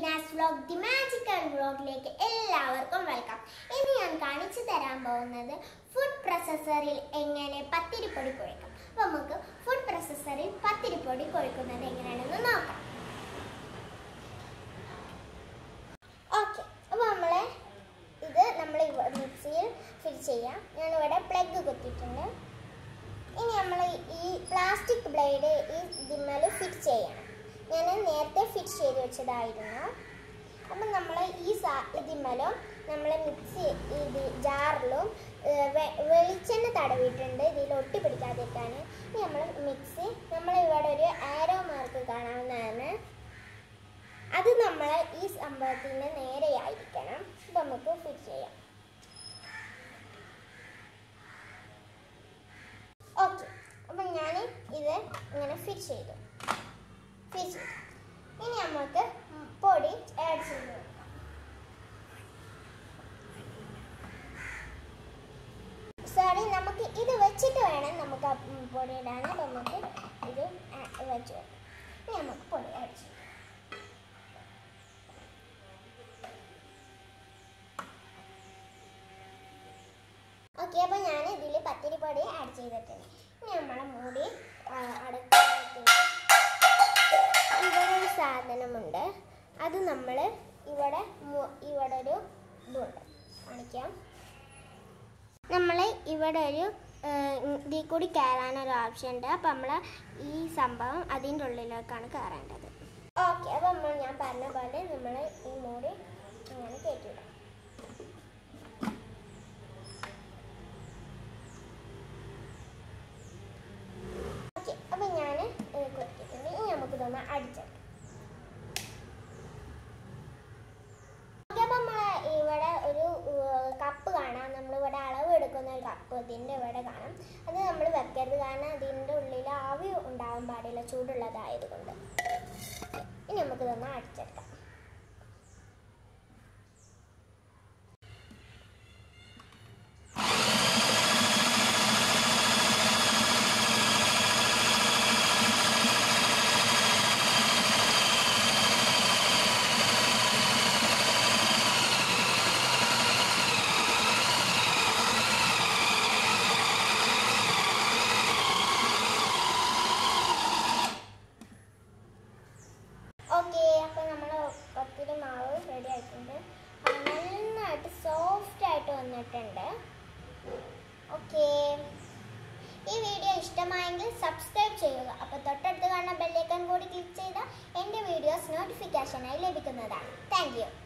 Beena's vlog the magical വ്ലോഗിലേക്ക് എല്ലാവർക്കും welcome ഇന്ന് ഞാൻ കാണിച്ചു തരാൻ പോകുന്നത് ഫുഡ് പ്രോസസ്സറിൽ എങ്ങനെ പത്തിരിപ്പൊടി കുഴക്കാം അപ്പോൾ നമുക്ക് ഫുഡ് പ്രോസസ്സറിൽ പത്തിരിപ്പൊടി കുഴക്കുന്നത് എങ്ങനെയാണെന്ന് നോക്കാം ഓക്കെ അപ്പോൾ നമ്മൾ ഇത് നമ്മൾ മിക്സിയിൽ ഫിൽ ചെയ്യാം ഞാനിവിടെ പ്ലഗ് കുത്തിയിട്ടുണ്ട് ഇനി നമ്മൾ ഈ പ്ലാസ്റ്റിക് ബ്ലേഡ് ഈ ഇതിന്മേൽ ഫിറ്റ് ചെയ്യണം ഞാൻ നേരത്തെ ഫിറ്റ് ചെയ്ത് വെച്ചതായിരുന്നു അപ്പം നമ്മൾ ഈ സാ ഇതിന്മേലും നമ്മൾ മിക്സി ഇത് ജാറിലും ഏഹ്, വെ- വെളിച്ചെണ്ണ തടവിയിട്ടുണ്ട് ഇതിൽ ഒട്ടി പിടിക്കാതിരിക്കാൻ ഇനി നമ്മൾ മിക്സി നമ്മൾ ഇവിടെ ഒരു ആരോ മാർക്ക് കാണാവുന്നതാണ് അത് നമ്മൾ ഈ സംഭവത്തിന് നേരെയായിരിക്കണം അപ്പം നമുക്ക് ഫിറ്റ് ചെയ്യാം ഓക്കെ അപ്പം ഞാൻ ഇത് ഇങ്ങനെ ഫിറ്റ് ചെയ്തു ഫിറ്റ് ചെയ്തു ഇനി നമുക്ക് പൊടി ആഡ് ചെയ്ത് കൊടുക്കാം സോറി നമുക്ക് ഇത് വെച്ചിട്ട് വേണം നമുക്ക് ആ ഉം പൊടി ഇടാൻ അപ്പം നമുക്ക് ഇത് ആ- വെച്ച് വെക്കാം ഇനി നമുക്ക് പൊടി ആഡ് ചെയ്യാം ഓക്കെ അപ്പോൾ ഞാൻ ഇതിൽ പത്തിരിപ്പൊടി ആഡ് ചെയ്തിട്ടുണ്ട് ഇനി നമ്മളെ മൂടി ആ, അടച്ച് വെക്കുന്നു. ഇവിടെ ഒരു സാധനമുണ്ട് അത് നമ്മൾ ഇവിടെ മു- ഇവിടെ ഒരു ഇതുണ്ട് കാണിക്കാം നമ്മൾ ഇവിടെ ഒരു ഇതിൽ കൂടി കയറാനൊരു ഓപ്ഷൻ ഉണ്ട് അപ്പം നമ്മൾ ഈ സംഭവം അതിൻ്റെ ഉള്ളിലേക്കാണ് കയറേണ്ടത് ഓക്കെ അപ്പം നമ്മൾ ഞാൻ പറഞ്ഞ പോലെ നമ്മൾ ഈ മൂടി അങ്ങനെ കയറ്റിവിടാം ഓക്കെ അപ്പം ഞാൻ കൊടുത്തിട്ടുണ്ട് ഇനി നമുക്ക് ഇതൊന്ന് അടിച്ചെടുക്കാം ഓക്കെ അപ്പം നമ്മൾ ഇവിടെ ഒരു കപ്പ് കാണാം നമ്മളിവിടെ അളവ് എടുക്കുന്ന ഒരു കപ്പ് ഇതിൻ്റെ ഇവിടെ കാണാം അത് നമ്മൾ വെക്കരുത് കാരണം അതിൻ്റെ ഉള്ളിൽ ആവി ഉണ്ടാവാൻ പാടില്ല ചൂടുള്ളതായതുകൊണ്ട് ഇനി നമുക്കിതൊന്ന് അടിച്ചെടുക്കാം ഓക്കെ അപ്പം നമ്മൾ പത്തിരി മാവ് റെഡി ആയിട്ടുണ്ട് അത് നന്നായിട്ട് സോഫ്റ്റ് ആയിട്ട് വന്നിട്ടുണ്ട് ഓക്കെ ഈ വീഡിയോ ഇഷ്ടമായെങ്കിൽ സബ്സ്ക്രൈബ് ചെയ്യുക അപ്പോൾ തൊട്ടടുത്ത് കാണുന്ന ബെല്ലൈക്കൺ കൂടി ക്ലിക്ക് ചെയ്താൽ എൻ്റെ വീഡിയോസ് നോട്ടിഫിക്കേഷനായി ലഭിക്കുന്നതാണ് താങ്ക് യു